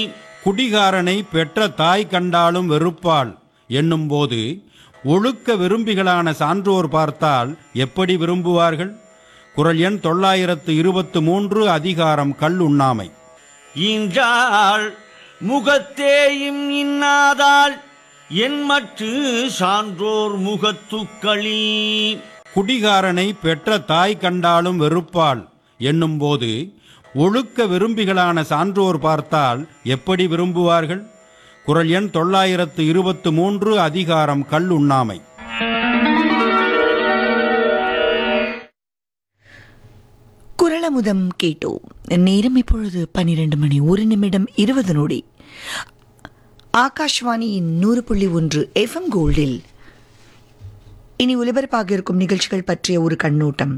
குடிகாரனை பெற்ற தாய் கண்டாலும் வெறுப்பாள் என்னும்போது ஒழுக்க விரும்பிகளான சான்றோர் பார்த்தால் எப்படி விரும்புவார்கள் குரல் எண் தொள்ளாயிரத்து இருபத்து மூன்று அதிகாரம் கல் உண்ணாமை ஈன்றாள் முகத்தேயும் இன்னாதாள் என் மற்று சான்றோர் முகத்துக்களி குடிகாரனை பெற்ற தாய் கண்டாலும் வெறுப்பாள் என்னும்போது ஒழுக்க விரும்பிகளான சான்றோர் பார்த்தால் எப்படி விரும்புவார்கள் குரல் எண் தொள்ளாயிரத்து இருபத்து மூன்று அதிகாரம் கல் உண்ணாமை குரலமுதம் கேட்டோம் நேரம் இப்பொழுது பன்னிரண்டு மணி ஒரு நிமிடம் இருபது நொடி ஆகாஷ்வாணியின் நூறு புள்ளி ஒன்று எஃப்எம் கோல்டில் இனி ஒலிபரப்பாக இருக்கும் நிகழ்ச்சிகள் பற்றிய ஒரு கண்ணோட்டம்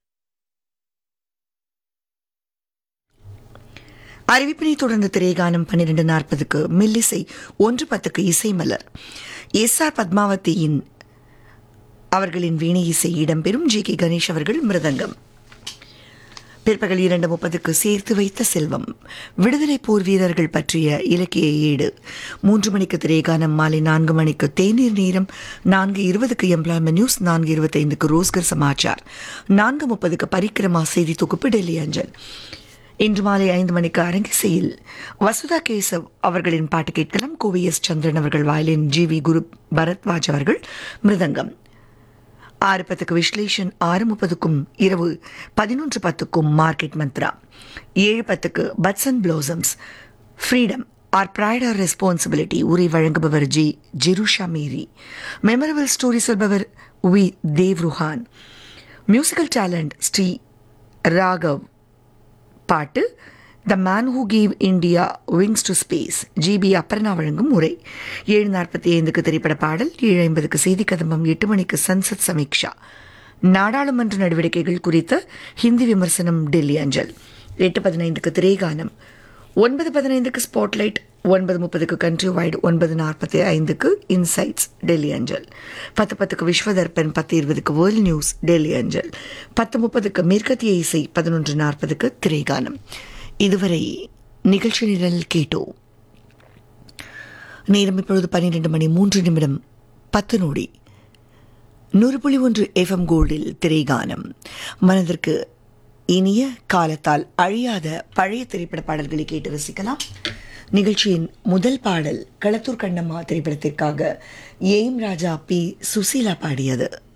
அறிவிப்பினை தொடர்ந்து திரைகானம் பன்னிரண்டு நாற்பதுக்கு மில்லிசை ஒன்று பத்துக்கு இசை மலர் எஸ் ஆர் பத்மாவதியின் அவர்களின் வீணை இசை இடம்பெறும் ஜி கே கணேஷ் அவர்கள் மிருதங்கம் பிற்பகல் இரண்டு முப்பதுக்கு சேர்த்து வைத்த செல்வம் விடுதலை போர் வீரர்கள் பற்றிய இலக்கிய ஏடு மூன்று மணிக்கு திரைகானம் மாலை நான்கு மணிக்கு தேநீர் நேரம் நான்கு இருபதுக்கு எம்ப்ளாய்மெண்ட் நியூஸ் நான்கு இருபத்தைந்துக்கு ரோஸ்கர் சமாச்சார் நான்கு முப்பதுக்கு பரிக்கிரமா செய்தி தொகுப்பு டெல்லி அஞ்சல் இன்று மாலை ஐந்து மணிக்கு அரங்கிசையில் வசுதா கேசவ் அவர்களின் பாட்டு கேட்கலாம் கோவி எஸ் சந்திரன் அவர்கள் violin G V Guru Bharadwaj அவர்கள் மிருதங்கம் ஆறு பத்துக்கு விஸ்லேஷன் ஆறு முப்பதுக்கும் இரவு பதினொன்று பத்துக்கும் மார்க்கெட் மந்த்ரா ஏழு பத்துக்கு buds and blossoms freedom or pride or responsibility உரை வழங்குபவர் G Jerusha Mary memorable story சொல்பவர் V Dev Ruhan musical talent Sri Raghav பாட்டு the man who gave India wings to space GP Aparna வழங்கும் உரை ஏழு நாற்பத்தி ஐந்துக்கு திரைப்பட பாடல் ஏழு ஐம்பதுக்கு செய்தி கதம்பம் எட்டு மணிக்கு சன்சத் சமீக்ஷா நாடாளுமன்ற நடவடிக்கைகள் குறித்த ஹிந்தி விமர்சனம் டெல்லி அஞ்சல் எட்டு பதினைந்துக்கு திரைகானம் ஒன்பது பதினைந்துக்கு ஸ்பாட்லைட் ஒன்பது முப்பதுக்கு கண்ட்ரி வைடு ஒன்பது நாற்பத்தி ஐந்துக்கு இன்சைட்ஸ் டெல்லி அஞ்சல் பத்து பத்துக்கு விஸ்வதர்பன் பத்து இருபதுக்கு வேர்ல்ட் நியூஸ் டெல்லி அஞ்சல் பத்து முப்பதுக்கு மேற்கத்திய இசை பதினொன்று நாற்பதுக்கு திரைகானம் இதுவரை நிகழ்ச்சி நிரல் கேட்டோம் நேரம் இப்பொழுது பன்னிரெண்டு மணி மூன்று நிமிடம் பத்து நொடி நூறு புள்ளி ஒன்று எஃப்எம் கோல்டில் திரைகானம் மனதிற்கு இனிய காலத்தால் அழியாத பழைய திரைப்பட பாடல்களை கேட்டு ரசிக்கலாம் நிகழ்ச்சியின் முதல் பாடல் களத்தூர் கண்ணம்மா திரைப்படத்திற்காக ஏம் ராஜா பி சுசீலா பாடியது